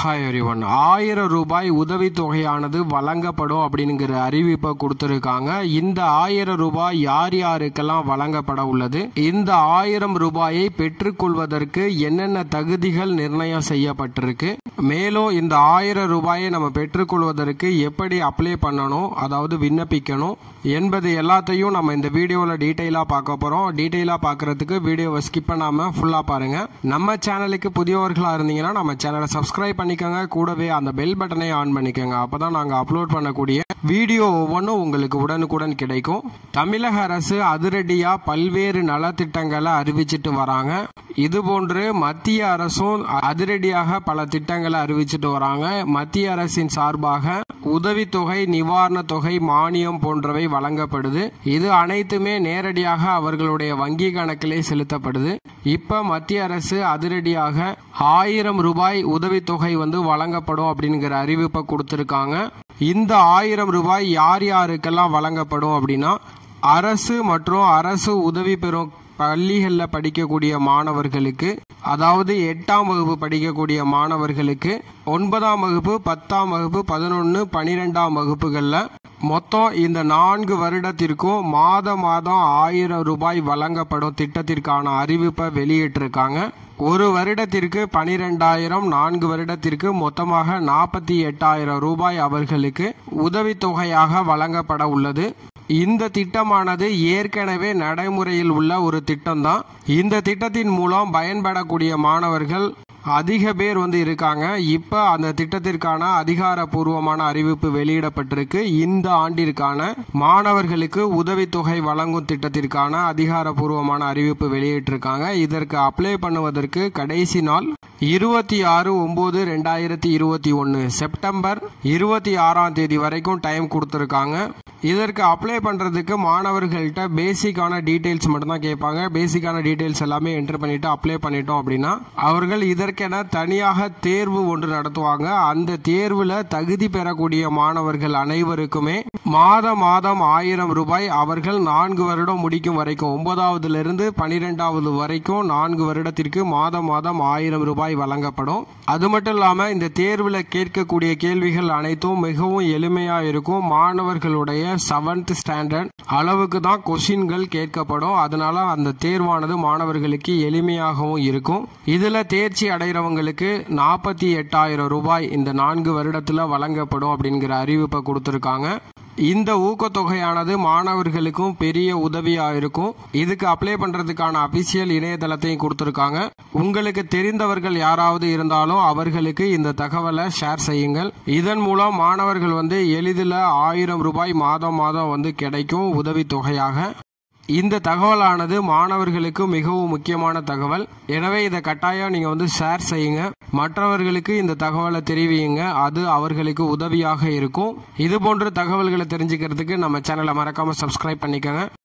hi everyone ஆயிரம் ரூபாய் உதவித்தொகையானது வழங்கப்படும் அப்படிங்கிற அறிவிப்பை கொடுத்துருக்காங்க இந்த ஆயிரம் ரூபாய் யார் யாருக்கெல்லாம் வழங்கப்பட உள்ளது இந்த ஆயிரம் ரூபாயை பெற்றுக்கொள்வதற்கு என்னென்ன தகுதிகள் நிர்ணயம் செய்யப்பட்டிருக்கு மேலும் இந்த ஆயிரம் ரூபாயை நம்ம பெற்றுக்கொள்வதற்கு எப்படி அப்ளை பண்ணணும் அதாவது விண்ணப்பிக்கணும் என்பது எல்லாத்தையும் நம்ம இந்த வீடியோவில் டீட்டெயிலாக பார்க்க போகிறோம் டீட்டெயிலாக பார்க்கறதுக்கு வீடியோவை ஸ்கிப் பண்ணாமல் ஃபுல்லாக பாருங்கள் நம்ம சேனலுக்கு புதியவர்களாக இருந்தீங்கன்னா நம்ம சேனலை சப்ஸ்கிரைப் பண்ணிக்கோங்க கூடவே அந்த பெல் பட்டனை ஆன் பண்ணிக்கோங்க அப்போ தான் நாங்கள் அப்லோட் பண்ணக்கூடிய வீடியோ ஒவ்வொன்றும் உங்களுக்கு உடனுக்குடன் கிடைக்கும் தமிழக அரசு அதிரடியாக பல்வேறு நலத்திட்டங்களை அறிவிச்சிட்டு வராங்க இதுபோன்று மத்திய அரசும் அதிரடியாக பல திட்டங்களை அறிவிச்சிட்டு வராங்க மத்திய அரசின் சார்பாக உதவித்தொகை நிவாரணத் தொகை மானியம் போன்றவை வழங்கப்படுது இது அனைத்துமே நேரடியாக அவர்களுடைய வங்கி கணக்கிலே செலுத்தப்படுது இப்ப மத்திய அரசு அதிரடியாக ஆயிரம் ரூபாய் உதவித்தொகை வந்து வழங்கப்படும் அப்படிங்கிற அறிவிப்பை கொடுத்திருக்காங்க இந்த ஆயிரம் ரூபாய் யார் யாருக்கெல்லாம் வழங்கப்படும் அப்படின்னா அரசு மற்றும் அரசு உதவி பெறும் பள்ளிகளில் படிக்கக்கூடிய மாணவர்களுக்கு அதாவது எட்டாம் வகுப்பு படிக்கக்கூடிய மாணவர்களுக்கு ஒன்பதாம் வகுப்பு பத்தாம் வகுப்பு பதினொன்று பனிரெண்டாம் வகுப்புகளில் மொத்தம் இந்த நான்கு வருடத்திற்கும் மாத மாதம் ஆயிரம் ரூபாய் வழங்கப்படும் திட்டத்திற்கான அறிவிப்பை வெளியிட்டிருக்காங்க ஒரு வருடத்திற்கு பனிரெண்டாயிரம் நான்கு வருடத்திற்கு மொத்தமாக நாற்பத்தி எட்டாயிரம் ரூபாய் அவர்களுக்கு உதவித்தொகையாக வழங்கப்பட உள்ளது இந்த திட்டமானது ஏற்கனவே நடைமுறையில் உள்ள ஒரு திட்டம்தான் இந்த திட்டத்தின் மூலம் பயன்படக்கூடிய மாணவர்கள் அதிக பேர் வந்து இருக்காங்க இப்போ அந்த திட்டத்திற்கான அதிகாரப்பூர்வமான அறிவிப்பு வெளியிடப்பட்டிருக்கு இந்த ஆண்டிற்கான மாணவர்களுக்கு உதவித்தொகை வழங்கும் திட்டத்திற்கான அதிகாரப்பூர்வமான அறிவிப்பு வெளியிட்டிருக்காங்க இதற்கு அப்ளை பண்ணுவதற்கு கடைசி நாள் இருபத்தி ஆறு ஒன்பது ரெண்டாயிரத்தி இருபத்தி ஒன்று செப்டம்பர் இருபத்தி ஆறாம் தேதி வரைக்கும் டைம் கொடுத்துருக்காங்க இதற்கு அப்ளை பண்ணுறதுக்கு மாணவர்கள்ட்ட பேசிக்கான டீட்டெயில்ஸ் மட்டும்தான் கேட்பாங்க பேசிக்கான டீட்டெயில்ஸ் எல்லாமே என்டர் பண்ணிட்டு அப்ளை பண்ணிட்டோம் அப்படின்னா அவர்கள் இதற்கென தனியாக தேர்வு ஒன்று நடத்துவாங்க அந்த தேர்வில் தகுதி பெறக்கூடிய மாணவர்கள் அனைவருக்குமே மாத மாதம் ஆயிரம் ரூபாய் அவர்கள் நான்கு வருடம் முடிக்கும் வரைக்கும் ஒன்பதாவதுல இருந்து பனிரெண்டாவது வரைக்கும் நான்கு வருடத்திற்கு மாதம் மாதம் ஆயிரம் ரூபாய் வழங்கப்படும் அது மட்டும் இல்லாமல் இந்த தேர்வில் கேட்கக்கூடிய கேள்விகள் அனைத்தும் மிகவும் எளிமையாக இருக்கும் மாணவர்களுடைய செவன்த் ஸ்டாண்டர்ட் அளவுக்கு தான் கொஷின்கள் கேட்கப்படும் அதனால அந்த தேர்வானது மாணவர்களுக்கு எளிமையாகவும் இருக்கும் இதுல தேர்ச்சி அடைகிறவங்களுக்கு நாற்பத்தி எட்டாயிரம் ரூபாய் இந்த நான்கு வருடத்துல வழங்கப்படும் அப்படிங்கிற அறிவிப்பை கொடுத்துருக்காங்க இந்த ஊக்கத்தொகையானது மாணவர்களுக்கும் பெரிய உதவியா இருக்கும் இதுக்கு அப்ளை பண்றதுக்கான அபிஷியல் இணையதளத்தையும் கொடுத்துருக்காங்க உங்களுக்கு தெரிந்தவர்கள் யாராவது இருந்தாலும் அவர்களுக்கு இந்த தகவலை ஷேர் செய்யுங்கள் இதன் மூலம் மாணவர்கள் வந்து எளிதில் ஆயிரம் ரூபாய் மாதம் மாதம் வந்து கிடைக்கும் உதவித்தொகையாக இந்த தகவலானது மாணவர்களுக்கு மிகவும் முக்கியமான தகவல் எனவே இதை கட்டாயம் நீங்கள் வந்து ஷேர் செய்யுங்க மற்றவர்களுக்கு இந்த தகவலை தெரிவியுங்க அது அவர்களுக்கு உதவியாக இருக்கும் இது போன்ற தகவல்களை தெரிஞ்சுக்கிறதுக்கு நம்ம சேனலை மறக்காமல் சப்ஸ்கிரைப் பண்ணிக்கோங்க